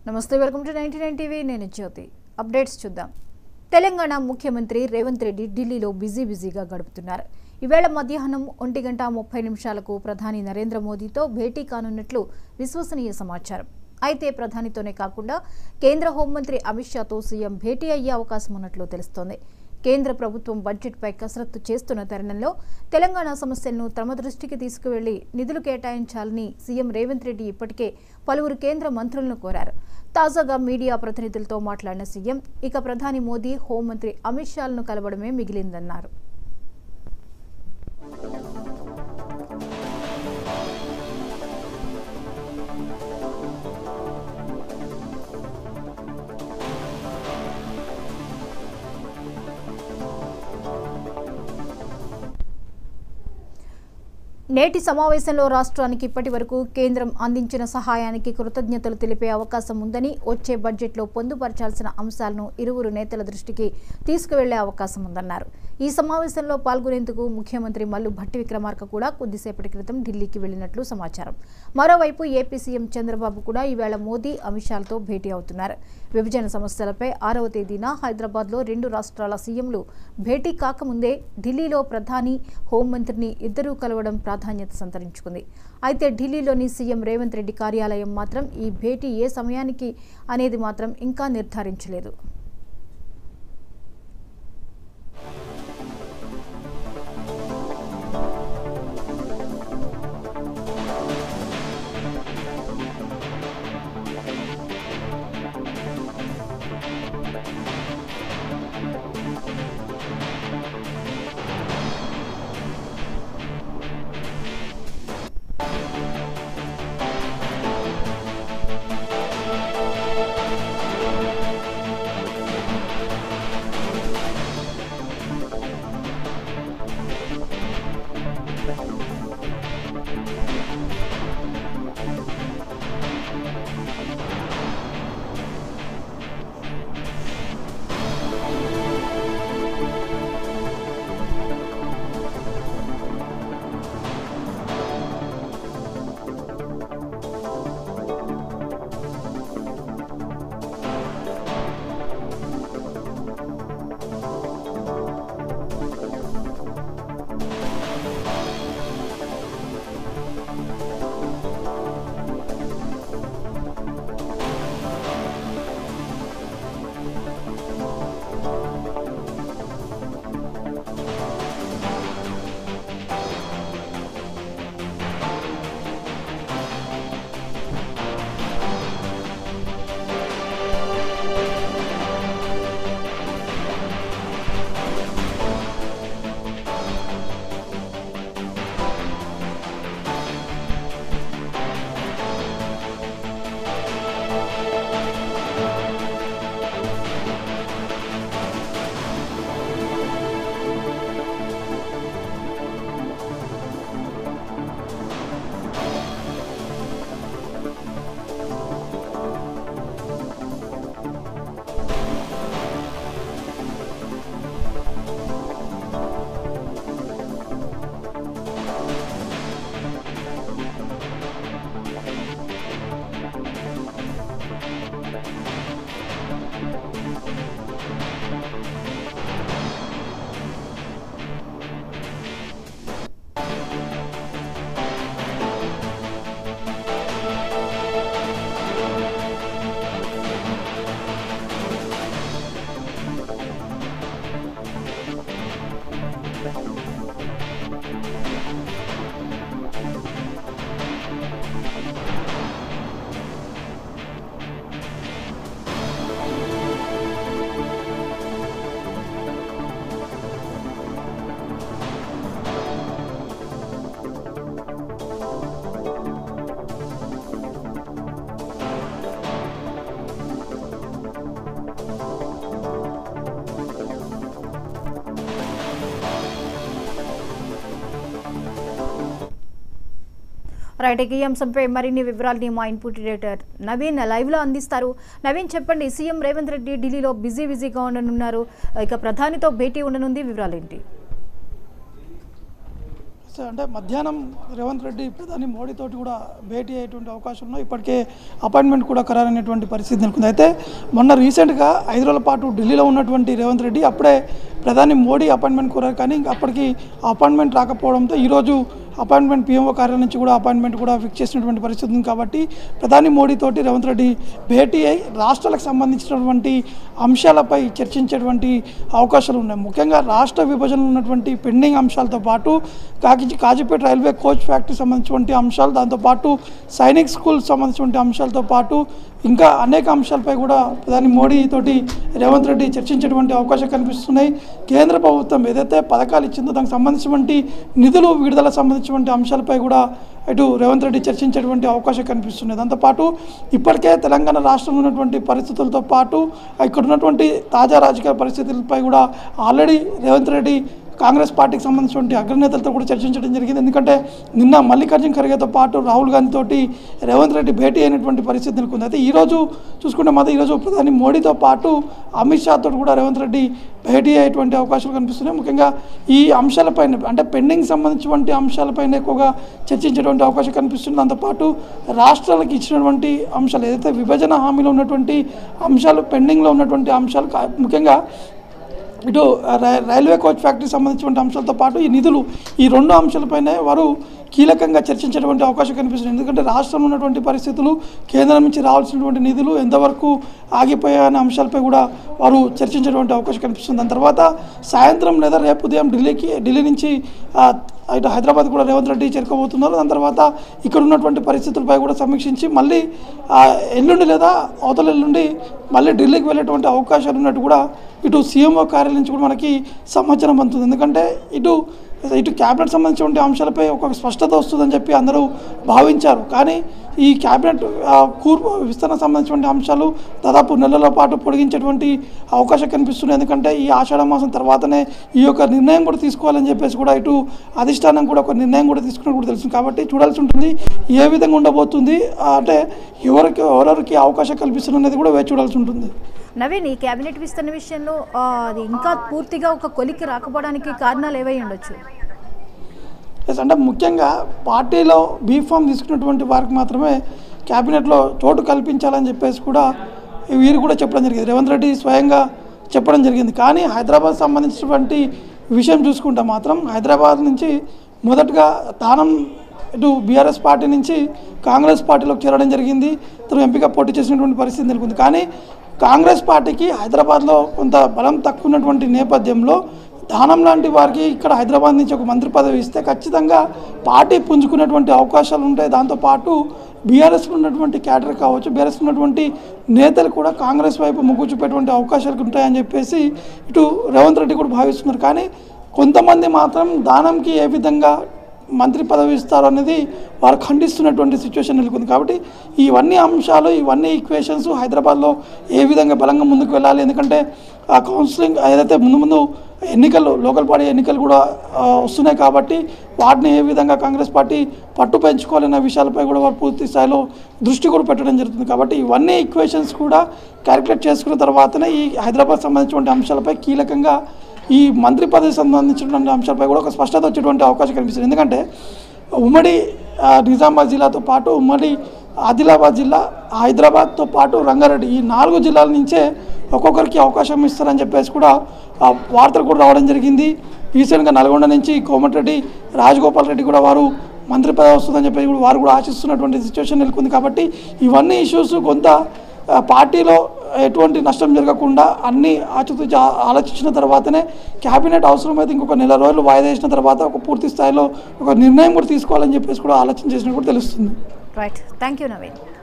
నమస్తే welcome to ninety nine TV నేను Jyothi updates చూద్దాం తెలంగాణ ముఖ్యమంత్రి రేవంత్ రెడ్డి ఢిల్లీలో బిజీ బిజీగా గడుపుతున్నారు ఈవేళ మధ్యాహ్నం ఒంటి గంట ముప్పై నిమిషాలకు ప్రధాని నరేంద్ర మోదీతో భేటీ కానున్నట్లు విశ్వసనీయ సమాచారం అయితే ప్రధానితోనే కాకుండా కేంద్ర హోంమంత్రి అమిత్ షాతో సీఎం భేటీ అయ్యే అవకాశం ఉన్నట్లు తెలుస్తోంది కేంద్ర ప్రభుత్వం బడ్జెట్పై కసరత్తు చేస్తున్న తరుణంలో తెలంగాణ సమస్యలను తమ దృష్టికి తీసుకువెళ్లి నిధులు కేటాయించాలని సీఎం రేవంత్ రెడ్డి ఇప్పటికే పలువురు కేంద్ర మంత్రులను కోరారు తాజాగా మీడియా ప్రతినిధులతో మాట్లాడిన సీఎం ఇక ప్రధాని మోదీ హోంమంత్రి అమిత్ షాలను కలవడమే మిగిలిందన్నారు నేటి సమావేశంలో రాష్ట్రానికి ఇప్పటి వరకు కేంద్రం అందించిన సహాయానికి కృతజ్ఞతలు తెలిపే అవకాశం ఉందని వచ్చే బడ్జెట్లో పొందుపరచాల్సిన అంశాలను ఇరువురు నేతల దృష్టికి తీసుకువెళ్లే అవకాశం ఉందన్నారు ఈ సమావేశంలో పాల్గొనేందుకు ముఖ్యమంత్రి మల్లు భట్టి విక్రమార్క కూడా కొద్దిసేపటి క్రితం ఢిల్లీకి వెళ్లినట్లు సమాచారం మరోవైపు ఏపీ సీఎం చంద్రబాబు కూడా ఈవేళ మోదీ అమిత్ షాలతో భేటీ అవుతున్నారు విభజన సమస్యలపై ఆరవ తేదీన హైదరాబాద్లో రెండు రాష్ట్రాల సీఎంలు భేటీ కాకముందే ఢిల్లీలో ప్రధాని హోంమంత్రిని ఇద్దరూ కలవడం ప్రాధాన్యత సంతరించుకుంది అయితే ఢిల్లీలోని సీఎం రేవంత్ రెడ్డి కార్యాలయం మాత్రం ఈ భేటీ ఏ సమయానికి అనేది మాత్రం ఇంకా నిర్ధారించలేదు రైట్ ఇక ఈ అంశంపై మరిన్ని వివరాలని మా ఇన్పుట్ ఎడిటర్ నవీన్ లైవ్ లో అందిస్తారు నవీన్ చెప్పండి సీఎం రేవంత్ రెడ్డి ఢిల్లీలో బిజీ బిజీగా ఉండనున్నారు ఇక ప్రధానితో భేటీ ఉండనుంది వివరాలు ఏంటి సో అంటే మధ్యాహ్నం రేవంత్ రెడ్డి ప్రధాని మోడీతోటి కూడా భేటీ అయ్యేటువంటి అవకాశం ఉన్నాయి ఇప్పటికే అపాయింట్మెంట్ కూడా ఖరారైనటువంటి పరిస్థితి నెలకొంది అయితే మొన్న రీసెంట్గా ఐదు రోజుల పాటు ఢిల్లీలో ఉన్నటువంటి రేవంత్ రెడ్డి అప్పుడే ప్రధాని మోడీ అపాయింట్మెంట్ కోరారు కానీ ఇంకా అప్పటికి ఆ అపాయింట్మెంట్ రాకపోవడంతో ఈరోజు అపాయింట్మెంట్ పిఎంఓ కార్యాలయం నుంచి కూడా అపాయింట్మెంట్ కూడా ఫిక్స్ చేసినటువంటి పరిస్థితి ఉంది కాబట్టి ప్రధాని మోడీతోటి రేవంత్ రెడ్డి భేటీ అయి రాష్ట్రాలకు సంబంధించినటువంటి అంశాలపై చర్చించేటువంటి అవకాశాలు ఉన్నాయి ముఖ్యంగా రాష్ట్ర విభజనలో ఉన్నటువంటి పెండింగ్ అంశాలతో పాటు కాకి కాజీపేట రైల్వే కోచ్ ఫ్యాక్టరీ సంబంధించినటువంటి అంశాలు దాంతోపాటు సైనిక్ స్కూల్ సంబంధించినటువంటి అంశాలతో పాటు ఇంకా అనేక అంశాలపై కూడా ప్రధాని మోడీ తోటి రేవంత్ రెడ్డి చర్చించేటువంటి అవకాశం కనిపిస్తున్నాయి కేంద్ర ప్రభుత్వం ఏదైతే పథకాలు ఇచ్చిందో దానికి సంబంధించినటువంటి నిధులు విడుదల సంబంధించినటువంటి అంశాలపై కూడా ఇటు రేవంత్ రెడ్డి చర్చించేటువంటి అవకాశం కనిపిస్తుంది దాంతోపాటు ఇప్పటికే తెలంగాణ రాష్ట్రంలో ఉన్నటువంటి పరిస్థితులతో పాటు ఇక్కడ ఉన్నటువంటి తాజా రాజకీయ పరిస్థితులపై కూడా ఆల్రెడీ రేవంత్ రెడ్డి కాంగ్రెస్ పార్టీకి సంబంధించినటువంటి అగ్రనేతలతో కూడా చర్చించడం జరిగింది ఎందుకంటే నిన్న మల్లికార్జున ఖర్గేతో పాటు రాహుల్ గాంధీ తోటి రేవంత్ రెడ్డి భేటీ అయినటువంటి పరిస్థితి నెలకొంది అయితే ఈరోజు చూసుకుంటే మాత్రం ఈరోజు ప్రధాని మోడీతో పాటు అమిత్ షా తోటి కూడా రేవంత్ రెడ్డి భేటీ అయ్యేటువంటి అవకాశాలు కనిపిస్తున్నాయి ముఖ్యంగా ఈ అంశాలపైన అంటే పెండింగ్ సంబంధించినటువంటి అంశాలపైన ఎక్కువగా చర్చించేటువంటి అవకాశం కనిపిస్తుంది దాంతోపాటు రాష్ట్రాలకు ఇచ్చినటువంటి అంశాలు ఏదైతే విభజన హామీలో ఉన్నటువంటి అంశాలు పెండింగ్లో ఉన్నటువంటి అంశాలు కా- ముఖ్యంగా ఇటు రై- రైల్వే కోచ్ ఫ్యాక్టరీ సంబంధించిన అంశాలతో పాటు ఈ నిధులు ఈ రెండు అంశాలపైనే వారు కీలకంగా చర్చించేటువంటి అవకాశం కనిపిస్తుంది ఎందుకంటే రాష్ట్రంలో ఉన్నటువంటి పరిస్థితులు కేంద్రం నుంచి రావాల్సినటువంటి నిధులు ఎంతవరకు ఆగిపోయాయనే అంశాలపై కూడా వారు చర్చించేటువంటి అవకాశం కనిపిస్తుంది దాని తర్వాత సాయంత్రం లేదా రేపు ఉదయం ఢిల్లీకి ఢిల్లీ నుంచి ఆ, ఇటు హైదరాబాద్ కూడా రేవంత్ రెడ్డి చేరుకోబోతున్నారు దాని తర్వాత ఇక్కడ ఉన్నటువంటి పరిస్థితులపై కూడా సమీక్షించి మళ్ళీ ఆ, ఎల్లుండి లేదా అవతల ఎల్లుండి మళ్ళీ ఢిల్లీకి వెళ్ళేటువంటి అవకాశాలు ఉన్నట్టు కూడా ఇటు సీఎంఓ కార్యాలయం నుంచి కూడా మనకి సమాచారం అందుతుంది ఎందుకంటే ఇటు ఇటు క్యాబినెట్ సంబంధించిన అంశాలపై ఒక స్పష్టత వస్తుందని చెప్పి అందరూ భావించారు కానీ ఈ క్యాబినెట్ ఆ, కూర్పు విస్తరణ సంబంధించిన అంశాలు దాదాపు నెలల పాటు పొడిగించేటువంటి అవకాశం కనిపిస్తుంది ఎందుకంటే ఈ ఆషాఢ మాసం తర్వాతనే ఈ యొక్క నిర్ణయం కూడా తీసుకోవాలని చెప్పేసి కూడా ఇటు అధిష్టానం కూడా ఒక నిర్ణయం కూడా తీసుకున్నట్టు కూడా తెలుస్తుంది కాబట్టి చూడాల్సి ఉంటుంది ఏ విధంగా ఉండబోతుంది ఆ, అంటే ఎవరికి ఎవరెవరికి అవకాశం కల్పిస్తుంది అనేది కూడా వేచి చూడాల్సి ఉంటుంది నవీన్ ఈ కేబినెట్ విస్తరణ విషయంలో ఆ, అది ఇంకా పూర్తిగా ఒక కొలికి రాకపోవడానికి కారణాలు ఏవై ఉండొచ్చు ఎస్ అంటే ముఖ్యంగా పార్టీలో బీఫామ్ తీసుకున్నటువంటి వారికి మాత్రమే క్యాబినెట్లో చోటు కల్పించాలని చెప్పేసి కూడా వీరు కూడా చెప్పడం జరిగింది రేవంత్ రెడ్డి స్వయంగా చెప్పడం జరిగింది కానీ హైదరాబాద్ సంబంధించినటువంటి విషయం చూసుకుంటే మాత్రం హైదరాబాద్ నుంచి మొదటగా తానం ఇటు బీఆర్ఎస్ పార్టీ నుంచి కాంగ్రెస్ పార్టీలోకి చేరడం జరిగింది తను ఎంపిక పోటీ చేసినటువంటి పరిస్థితి నెలకొంది కానీ కాంగ్రెస్ పార్టీకి హైదరాబాద్లో కొంత బలం తక్కువ ఉన్నటువంటి నేపథ్యంలో దానం లాంటి వారికి ఇక్కడ హైదరాబాద్ నుంచి ఒక మంత్రి పదవి ఇస్తే ఖచ్చితంగా పార్టీ పుంజుకునేటువంటి అవకాశాలు ఉంటాయి దాంతోపాటు బీఆర్ఎస్లో ఉన్నటువంటి క్యాడర్ కావచ్చు బీఆర్ఎస్ ఉన్నటువంటి నేతలు కూడా కాంగ్రెస్ వైపు మొగ్గు చూపేటువంటి అవకాశాలు ఉంటాయని చెప్పేసి ఇటు రేవంత్ రెడ్డి కూడా భావిస్తున్నారు కానీ కొంతమంది మాత్రం దానంకి ఏ విధంగా మంత్రి పదవి ఇస్తారు అనేది వారు ఖండిస్తున్నటువంటి సిచ్యువేషన్ నెలకొంది కాబట్టి ఇవన్నీ అంశాలు ఇవన్నీ ఈక్వేషన్స్ హైదరాబాద్లో ఏ విధంగా బలంగా ముందుకు వెళ్ళాలి ఎందుకంటే ఆ కౌన్సిలింగ్ ఏదైతే ముందు ముందు ఎన్నికలు లోకల్ పార్టీ ఎన్నికలు కూడా ఆ, వస్తున్నాయి కాబట్టి వాటిని ఏ విధంగా కాంగ్రెస్ పార్టీ పట్టు పెంచుకోవాలనే విషయాలపై కూడా వారు పూర్తి స్థాయిలో దృష్టి కూడా పెట్టడం జరుగుతుంది కాబట్టి ఇవన్నీ ఈక్వేషన్స్ కూడా క్యాలిక్యులేట్ చేసుకున్న తర్వాతనే ఈ హైదరాబాద్ సంబంధించినటువంటి అంశాలపై కీలకంగా ఈ మంత్రి పదవి సంబంధించినటువంటి అంశాలపై కూడా ఒక స్పష్టత వచ్చేటువంటి అవకాశం కనిపిస్తుంది ఎందుకంటే ఉమ్మడి ఆ, నిజామాబాద్ జిల్లాతో పాటు ఉమ్మడి ఆదిలాబాద్ జిల్లా హైదరాబాద్తో పాటు రంగారెడ్డి ఈ నాలుగు జిల్లాల నుంచే ఒక్కొక్కరికి అవకాశం ఇస్తారని చెప్పేసి కూడా ఆ, వార్తలు కూడా రావడం జరిగింది రీసెంట్గా నల్గొండ నుంచి కోమటిరెడ్డి రాజగోపాల్ రెడ్డి కూడా వారు మంత్రి పదవి వస్తుందని చెప్పేసి కూడా వారు కూడా ఆశిస్తున్నటువంటి సిచ్యువేషన్ నెలకొంది కాబట్టి ఇవన్నీ ఇష్యూస్ కొంత ఆ, పార్టీలో ఎటువంటి నష్టం జరగకుండా అన్ని ఆచితూచి ఆ- ఆలోచించిన తర్వాతనే క్యాబినెట్ అవసరమైతే ఇంకొక నెల రోజులు వాయిదా వేసిన తర్వాత ఒక పూర్తి స్థాయిలో ఒక నిర్ణయం కూడా తీసుకోవాలని చెప్పేసి కూడా ఆలోచన చేసినట్టు కూడా తెలుస్తుంది రైట్ థ్యాంక్ యూ నవీన్